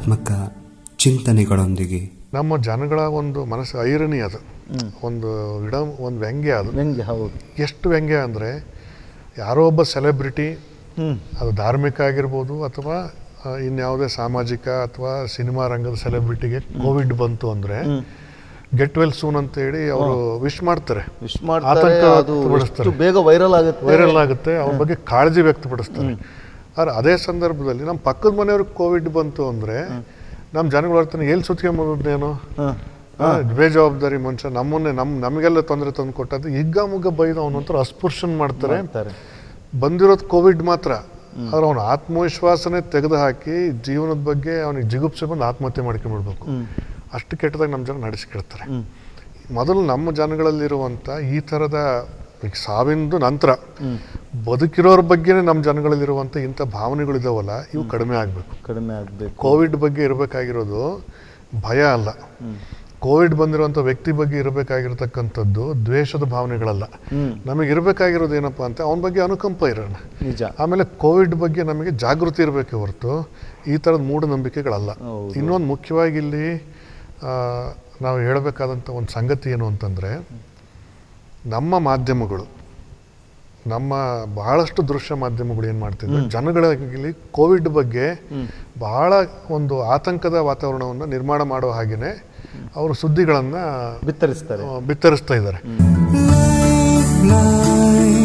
ಸಕಾರಾತ್ಮಕ ಚಿಂತನೆಗಳೊಂದಿಗೆ ನಮ್ಮ ಜನಗಳ ಒಂದು ಮನಸ್ಸು ಐರನಿ ಅದು ಒಂದು ಇಡ ಒಂದು ವ್ಯಂಗ್ಯ ಅದು ವ್ಯಂಗ್ಯ ಹೌದು ಎಷ್ಟು ವ್ಯಂಗ್ಯ ಅಂದರೆ ಯಾರೋ ಒಬ್ಬ ಸೆಲೆಬ್ರಿಟಿ ಹ್ಮ್ ಅದು ಧಾರ್ಮಿಕ ಆಗಿರ್ಬೋದು ಅಥವಾ ಆ, ಇನ್ಯಾವುದೇ ಸಾಮಾಜಿಕ ಅಥವಾ ಸಿನಿಮಾ ರಂಗದ ಸೆಲೆಬ್ರಿಟಿಗೆ ಕೋವಿಡ್ ಬಂತು ಅಂದರೆ ಗೆಟ್ ವೆಲ್ ಸೂನ್ ಅಂತ ಹೇಳಿ ಅವರು ವಿಶ್ ಮಾಡ್ತಾರೆ ವಿಶ್ ಮಾಡ್ತಾರೆ ಆತಂಕ ಅದು ವ್ಯಕ್ತಪಡಿಸ್ತಾರೆ. ಎಷ್ಟು ಬೇಗ ವೈರಲ್ ಆಗುತ್ತೆ ವೈರಲ್ ಆಗುತ್ತೆ ಅವ್ರ ಬಗ್ಗೆ ಕಾಳಜಿ ವ್ಯಕ್ತಪಡಿಸ್ತಾರೆ ಆದ್ರೆ ಅದೇ ಸಂದರ್ಭದಲ್ಲಿ ನಮ್ಮ ಪಕ್ಕದ ಮನೆಯವ್ರಿಗೆ ಕೋವಿಡ್ ಬಂತು ಅಂದರೆ ನಮ್ಮ ಜನಗಳು ಬರ್ತಾನೆ ಎಲ್ಲಿ ಸುತ್ಕೊಂಬಂದೇನೋ ಹ. ಬೇಜವಾಬ್ದಾರಿ ಮನುಷ್ಯ ನಮ್ಮನ್ನೇ ನಮ್ಮ ನಮಗೆಲ್ಲ ತೊಂದರೆ ತಂದು ಕೊಟ್ಟದ್ದು ಹಿಗ್ಗ ಮುಗ್ಗ ಬೈದು ಅವನ ಒಂಥರ ಅಸ್ಪೃಶ್ಯನ್ ಮಾಡ್ತಾರೆ ಮಾಡ್ತಾರೆ ಬಂದಿರೋದು ಕೋವಿಡ್ ಮಾತ್ರ ಆದ್ರೆ ಅವನ ಆತ್ಮವಿಶ್ವಾಸನೇ ತೆಗೆದು ಹಾಕಿ ಜೀವನದ ಬಗ್ಗೆ ಅವನಿಗೆ ಜಿಗುಪ್ಸೆ ಬಂದು ಆತ್ಮಹತ್ಯೆ ಮಾಡ್ಕೊಂಡ್ಬಿಡ್ಬೇಕು ಅಷ್ಟು ಕೆಟ್ಟದಾಗ ನಮ್ಮ ಜನ ನಡೆಸ್ಕೊಳ್ತಾರೆ ಹ್ಮ್. ಮೊದಲು ನಮ್ಮ ಜನಗಳಲ್ಲಿರುವಂಥ ಈ ಥರದ ಈಗ ಸಾವಿಂದು ನಂತರ ಬದುಕಿರೋರ ಬಗ್ಗೆನೇ ನಮ್ಮ ಜನಗಳಲ್ಲಿರುವಂಥ ಇಂಥ ಭಾವನೆಗಳಿದಾವಲ್ಲ ಇವು ಕಡಿಮೆ ಆಗಬೇಕು ಕಡಿಮೆ ಆಗಬೇಕು ಕೋವಿಡ್ ಬಗ್ಗೆ ಇರಬೇಕಾಗಿರೋದು ಭಯ ಅಲ್ಲ ಕೋವಿಡ್ ಬಂದಿರುವಂಥ ವ್ಯಕ್ತಿ ಬಗ್ಗೆ ಇರಬೇಕಾಗಿರ್ತಕ್ಕಂಥದ್ದು ದ್ವೇಷದ ಭಾವನೆಗಳಲ್ಲ ಹ್ಮ್ ನಮಗೆ ಇರಬೇಕಾಗಿರೋದು ಏನಪ್ಪ ಅಂತ ಅವನ ಬಗ್ಗೆ ಅನುಕಂಪ ಇರೋಣ ನಿಜ ಆಮೇಲೆ ಕೋವಿಡ್ ಬಗ್ಗೆ ನಮಗೆ ಜಾಗೃತಿ ಇರಬೇಕೆ ಹೊರತು ಈ ಥರದ ಮೂಢನಂಬಿಕೆಗಳಲ್ಲ ಹೌದು. ಇನ್ನೊಂದು ಮುಖ್ಯವಾಗಿ ಇಲ್ಲಿ ಆ, ನಾವು ಹೇಳಬೇಕಾದಂಥ ಒಂದು ಸಂಗತಿ ಏನು ಅಂತಂದರೆ ನಮ್ಮ ಮಾಧ್ಯಮಗಳು ನಮ್ಮ ಬಹಳಷ್ಟು ದೃಶ್ಯ ಮಾಧ್ಯಮಗಳು ಏನು ಮಾಡ್ತಿದ್ವಿ ಜನಗಳಲ್ಲಿ ಕೋವಿಡ್ ಬಗ್ಗೆ ಬಹಳ ಒಂದು ಆತಂಕದ ವಾತಾವರಣವನ್ನು ನಿರ್ಮಾಣ ಮಾಡೋ ಹಾಗೆಯೇ ಅವರು ಸುದ್ದಿಗಳನ್ನು ಬಿತ್ತರಿಸ್ತಾರೆ ಬಿತ್ತರಿಸ್ತಾ ಇದ್ದಾರೆ Lifeline.